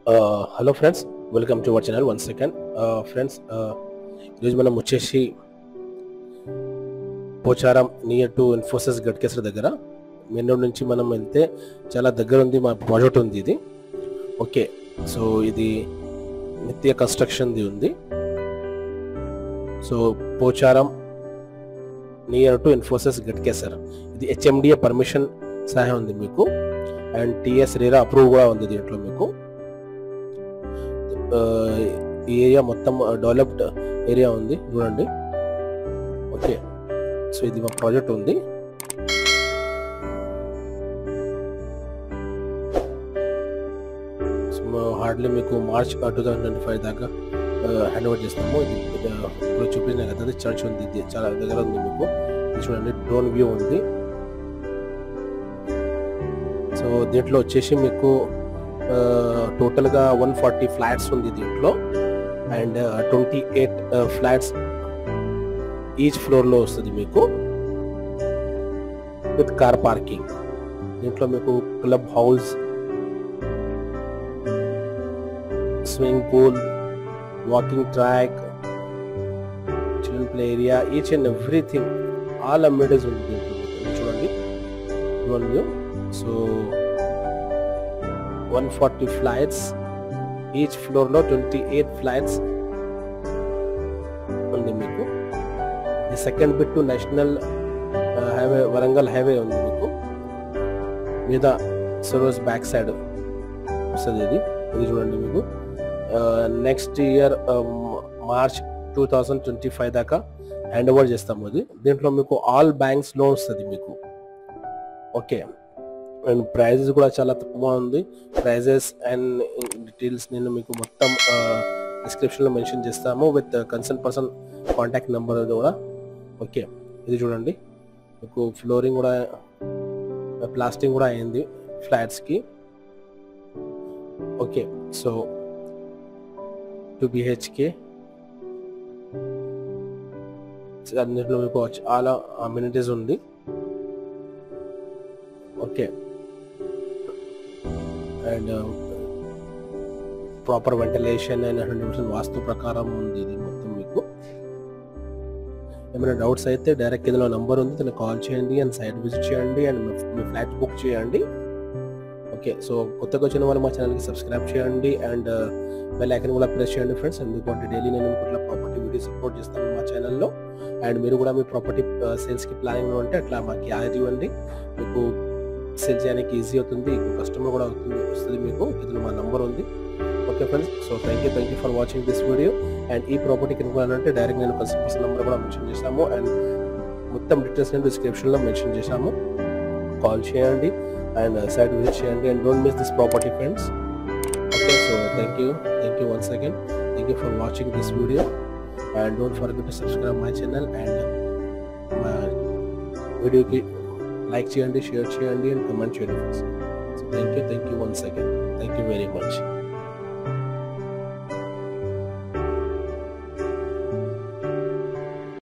Hello friends welcome to our channel one second friends ఈరోజు మనం వచ్చేసి Pocharam near to Infosys Ghatkesar దగ్గర మెయిన్ రోడ్ నుంచి మనం వెళ్తే చాలా దగ్గర ఉంది మా ప్రాజెక్ట్ ఉంది ఇది ఓకే సో ఇది నిత్య కన్స్ట్రక్షన్ది ఉంది so Pocharam near to Infosys Ghatkesar ఇది హెచ్ఎండిఏ పర్మిషన్ సహాయం ఉంది మీకు అండ్ టిఎస్ రేరా అప్రూవ్ కూడా ఉంది దీంట్లో మీకు ఆ, ఈ ఏరియా మొత్తం డెవలప్డ్ ఏరియా ఉంది చూడండి ఓకే సో ఇది మా ప్రాజెక్ట్ ఉంది సో హార్డ్లీ మీకు March two thousand twenty five దాకా హ్యాండ్ ఓవర్ చేస్తాము ఇది ఇది, ఇప్పుడు చూపించిన కదా అది చర్చ్ ఉంది ఇది చాలా దగ్గర ఉంది మీకు ఇది చూడండి డ్రోన్ వ్యూ ఉంది సో దీంట్లో వచ్చేసి మీకు టోటల్గా వన్ ఫార్టీ ఫ్లాట్స్ ఉంది దీంట్లో and twenty eight flats each ఫ్లోర్లో వస్తుంది మీకు విత్ కార్ పార్కింగ్ దీంట్లో మీకు club house swimming pool walking track children play area each and everything all amenities ఉంది దీంట్లో మీకు. చూడండి చూడండి so one forty flats each ఫ్లోర్లో ట్వంటీ ఎయిట్ ఫ్లైట్స్ ఉంది మీకు ఈ second bit to national highway Warangal highway ఉంది మీకు మీద సరోజ్ బ్యాక్ సైడ్ వస్తుంది ఇది ఇది చూడండి మీకు next year March two thousand twenty five దాకా హ్యాండ్ ఓవర్ చేస్తాము ఇది దీంట్లో మీకు ఆల్ బ్యాంక్స్ లోన్ వస్తుంది మీకు ఓకే అండ్ ప్రైజెస్ కూడా చాలా తక్కువ ఉంది ప్రైజెస్ అండ్ డీటెయిల్స్ నేను మీకు మొత్తం డిస్క్రిప్షన్లో మెన్షన్ చేస్తాము with concern person contact number కూడా ఓకే ఇది చూడండి మీకు ఫ్లోరింగ్ కూడా ప్లాస్టింగ్ కూడా అయింది ఫ్లాట్స్కి ఓకే సో టూ బిహెచ్కే అన్నింటిలో మీకు చాలా అమ్యూనిటీస్ ఉంది okay and proper ventilation and hundred percent vastu ప్రకారం ఉంది ఇది మొత్తం మీకు ఏమైనా డౌట్స్ అయితే డైరెక్ట్ ఇందులో నంబర్ ఉంది దాన్ని కాల్ చేయండి అండ్ సైట్ విజిట్ చేయండి అండ్ మీ ఫ్లాట్ బుక్ చేయండి ఓకే సో కొత్తగా వచ్చిన వాళ్ళు మా ఛానల్కి సబ్స్క్రైబ్ చేయండి అండ్ బెల్ ఐకన్ కూడా ప్రెస్ చేయండి ఫ్రెండ్స్ ఎందుకంటే డైలీ నేను ఇట్లా ప్రాపర్టీ వీడియోస్ అప్లోడ్ చేస్తాను మా ఛానల్లో అండ్ మీరు కూడా మీ ప్రాపర్టీ సేల్స్కి ప్లానింగ్ ఉంటే అట్లా మాకు యాడ్ ఇవ్వండి మీకు సేల్ చేయడానికి ఈజీ అవుతుంది కస్టమర్ కూడా అవుతుంది వస్తుంది మీకు ఇందులో మా నంబర్ ఉంది okay friends so thank you thank you for watching this video and ఈ ప్రాపర్టీ కనుక్కోవాలంటే డైరెక్ట్ నేను కన్సల్ట్ పర్సన్ నెంబర్ కూడా మెన్షన్ చేశాము అండ్ మొత్తం డీటెయిల్స్ నేను డిస్క్రిప్షన్లో మెన్షన్ చేశాము కాల్ చేయండి అండ్ సైట్ విజిట్ చేయండి and don't miss this property friends okay so thank you thank you once again thank you for watching this video and don't forget to subscribe my channel and మా వీడియోకి like చేయండి share చేయండి and comment చేయండి friends so thank you thank you once again thank you very much